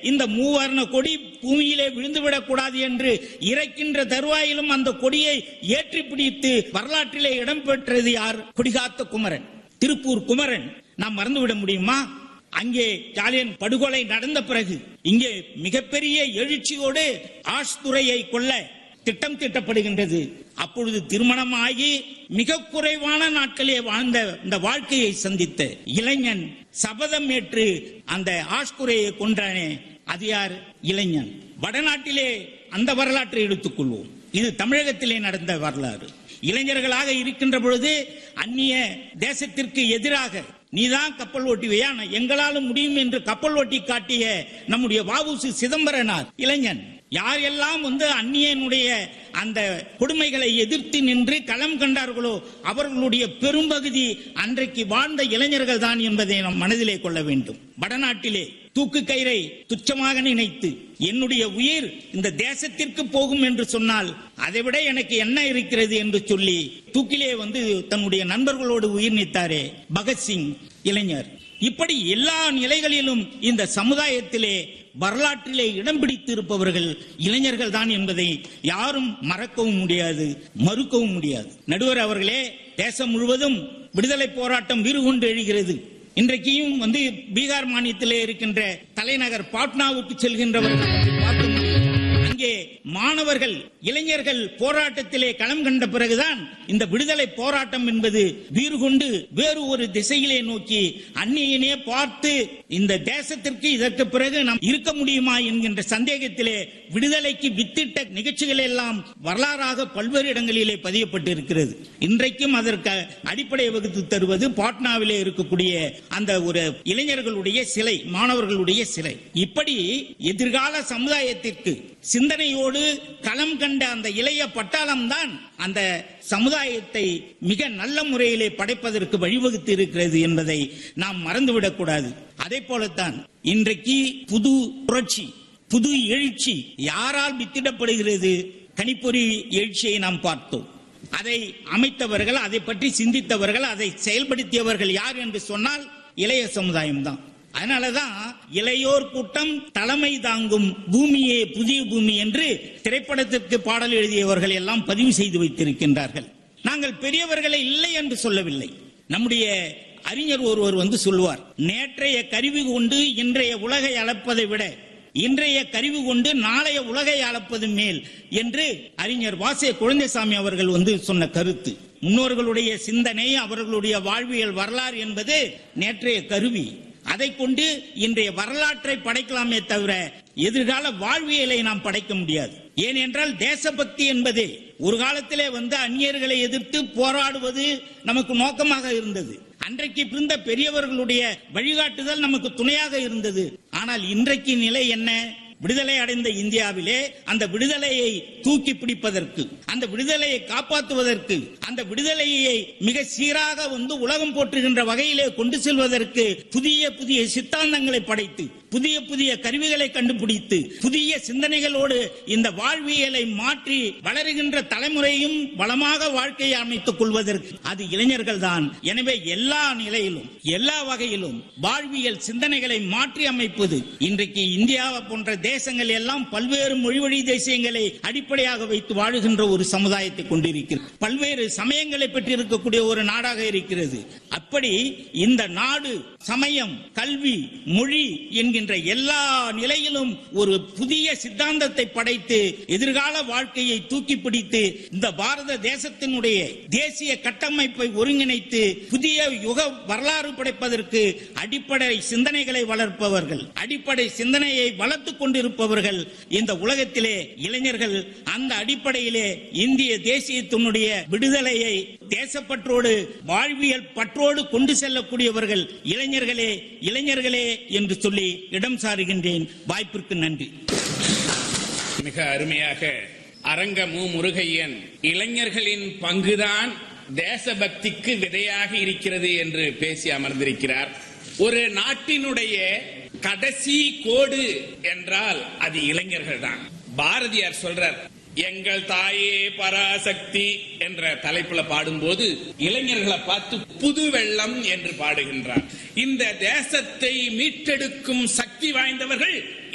இந்த மூவர்ண கொடி பூமியிலே விழுந்துவிடக் கூடாது என்று இறக்கின்ற தருவாயிலும் அந்த கொடியை ஏற்றி பிடித்து வரலாற்றிலே இடம்பெற்றது யார் கொடிகாத்த குமரன் திருப்பூர் குமரன் நாம் மறந்துவிட முடியுமா அங்கே ஜாலியன் படுகொலை நடந்த பிறகு இங்கே மிகப்பெரிய எழுச்சியோடு ஆஷ்துரையை கொல்ல திட்டம் தீட்டப்படுகின்றது அப்பொழுது திருமணம் ஆகி மிக குறைவான நாட்களே வாழ்ந்த இந்த வாழ்க்கையை சந்தித்த இளைஞன் சபதம் ஏற்று அந்த ஆஷ்குரையை கொன்றானே அது யார் இளைஞன் வடநாட்டிலே அந்த வரலாற்றை எடுத்துக்கொள்வோம் இது தமிழகத்திலே நடந்த வரலாறு இளைஞர்களாக இருக்கின்ற பொழுது அந்நிய தேசத்திற்கு எதிராக நீதான் கப்பல் ஓட்டுவியா நான் எங்களாலும் முடியும் என்று கப்பல் ஓட்டி காட்டிய நம்முடைய வாவுசி சிதம்பரனார் இளைஞன் யாரெல்லாம் வந்து அந்நியனுடைய அந்த கொடுமைகளை எதிர்த்து நின்று களம் கண்டார்களோ அவர்களுடைய பெரும்பகுதி அன்றைக்கு வாழ்ந்த இளைஞர்கள் தான் என்பதை நாம் மனதிலே கொள்ள வேண்டும் வடநாட்டிலே தூக்கு கயிறை துச்சமாக நினைத்து என்னுடைய உயிர் இந்த தேசத்திற்கு போகும் என்று சொன்னால் அதைவிட எனக்கு என்ன இருக்கிறது என்று சொல்லி தூக்கிலே வந்து தன்னுடைய நண்பர்களோடு உயிர் நீத்தாரே பகத்சிங் இளைஞர் இப்படி எல்லா நிலைகளிலும் இந்த சமுதாயத்திலே வரலாற்றிலே இடம் பிடித்து இருப்பவர்கள் இளைஞர்கள் தான் என்பதை யாரும் மறக்கவும் முடியாது மறுக்கவும் முடியாது நடுவர் அவர்களே தேசம் முழுவதும் விடுதலை போராட்டம் வீறு கொண்டு எழுகிறது இன்றைக்கும் வந்து பீகார் மாநிலத்திலே இருக்கின்ற தலைநகர் பாட்னாவுக்கு செல்கின்றவர்கள் பார்க்க முடியும் அங்கே மாணவர்கள் இளைஞர்கள் போராட்டத்திலே களம் கண்ட பிறகுதான் இந்த விடுதலை போராட்டம் என்பது வீறு கொண்டு வேறு ஒரு திசையிலே நோக்கி அந்நியனே பார்த்து இந்த தேசத்திற்கு இதற்கு பிறகு நாம் இருக்க முடியுமா என்கின்ற சந்தேகத்திலே விடுதலைக்கு வித்திட்ட நிகழ்ச்சிகள் எல்லாம் வரலாறாக பல்வேறு இடங்களிலே பதியப்பட்டு இருக்கிறது இன்றைக்கும் அதற்கு அடிப்படை வகுத்து தருவது பாட்னாவிலே இருக்கக்கூடிய அந்த ஒரு இளைஞர்களுடைய சிலை மாணவர்களுடைய சிலை இப்படி எதிர்கால சமுதாயத்திற்கு சிந்தனையோடு களம் கண்ட அந்த இளைய பட்டாளம் தான் அந்த சமுதாயத்தை மிக நல்ல முறையிலே படைப்பதற்கு வழிவகுத்து இருக்கிறது என்பதை நாம் மறந்துவிடக் கூடாது அதே போலத்தான் இன்றைக்கு புது புரட்சி புது எழுச்சி யாரால் வித்திடப்படுகிறது கணிப்பொறி எழுச்சியை நாம் பார்த்தோம் அதை அமைத்தவர்கள் அதை பற்றி சிந்தித்தவர்கள் அதை செயல்படுத்தியவர்கள் யார் என்று சொன்னால் இளைய சமுதாயம் தான் அதனாலதான் இளையோர் கூட்டம் தலைமை தாங்கும் பூமியே புதிய பூமி என்று திரைப்படத்திற்கு பாடல் எழுதியவர்கள் எல்லாம் பதிவு செய்து வைத்திருக்கின்றார்கள் நாங்கள் பெரியவர்களை இல்லை என்று சொல்லவில்லை நம்முடைய அறிஞர் ஒருவர் வந்து சொல்வார் நேற்றைய கருவி கொண்டு இன்றைய உலகை அளப்பதை விட இன்றைய கருவி கொண்டு நாளைய உலகை அளப்பது மேல் என்று அறிஞர் வாசே குழந்தைசாமி அவர்கள் வந்து சொன்ன கருத்து முன்னோர்களுடைய சிந்தனை அவர்களுடைய வாழ்வியல் வரலாறு என்பது நேற்றைய கருவி அதை கொண்டு இன்றைய வரலாற்றை படைக்கலாமே தவிர எதிர்கால வாழ்வியலை நாம் படைக்க முடியாது ஏனென்றால் தேசபக்தி என்பது ஒரு காலத்திலே வந்து அந்நியர்களை எதிர்த்து போராடுவது நமக்கு நோக்கமாக இருந்தது அன்றைக்கு இருந்த பெரியவர்களுடைய வழிகாட்டுதல் நமக்கு துணையாக இருந்தது ஆனால் இன்றைக்கு நிலை என்ன விடுதலை அடைந்த இந்தியாவிலே அந்த விடுதலையை தூக்கி பிடிப்பதற்கு அந்த விடுதலையை காப்பாற்றுவதற்கு அந்த விடுதலையை மிக சீராக வந்து உலகம் போற்றுகின்ற வகையிலே கொண்டு செல்வதற்கு புதிய புதிய சித்தாந்தங்களை படைத்து புதிய புதிய கருவிகளை கண்டுபிடித்து புதிய சிந்தனைகளோடு இந்த வாழ்வியலை மாற்றி வளருகின்ற தலைமுறையும் வளமாக வாழ்க்கையை அமைத்துக் கொள்வதற்கு அது இளைஞர்கள் தான் எனவே எல்லா நிலையிலும் எல்லா வகையிலும் வாழ்வியல் சிந்தனைகளை மாற்றி அமைப்பது இன்றைக்கு இந்தியா போன்ற தேசங்கள் எல்லாம் பல்வேறு மொழி வழி தேசியங்களை அடிப்படையாக வைத்து வாழுகின்ற ஒரு சமுதாயத்தை கொண்டிருக்கிறது பல்வேறு சமயங்களை பெற்றிருக்கக்கூடிய ஒரு நாடாக இருக்கிறது அப்படி இந்த நாடு சமயம் கல்வி மொழி என்கின்ற எல்லா நிலையிலும் ஒரு புதிய சித்தாந்தத்தை படைத்து எதிர்கால வாழ்க்கையை தூக்கி பிடித்து இந்த பாரத தேசத்தினுடைய தேசிய கட்டமைப்பை ஒருங்கிணைத்து புதிய யுக வரலாறு படைப்பதற்கு அடிப்படை சிந்தனைகளை வளர்ப்பவர்கள் அடிப்படை சிந்தனையை வளர்த்துக் கொண்டிருப்பவர்கள் இந்த உலகத்திலே இளைஞர்கள் அந்த அடிப்படையிலே இந்திய தேசியத்தினுடைய விடுதலையை தேசப்பற்றோடு வாழ்வியல் பற்றோடு கொண்டு செல்லக்கூடியவர்கள் இளைஞர்களே இளைஞர்களே என்று சொல்லி இடம் சாருகின்றேன் வாய்ப்பிற்கு நன்றி மிக அருமையாக அரங்க மு முருகையன் இளைஞர்களின் பங்குதான் தேசபக்திக்கு விதையாக இருக்கிறது என்று பேசி அமர்ந்திருக்கிறார் ஒரு நாட்டினுடைய கடைசி கோடு என்றால் அது இளைஞர்கள் தான் பாரதியார் சொல்றார் எங்கள் தாயே பராசக்தி என்ற தலைப்புல பாடும்போது இளைஞர்களை பார்த்து புது வெள்ளம் என்று பாடுகின்றார் இந்த தேசத்தை மீட்டெடுக்கும் சக்தி வாய்ந்தவர்கள்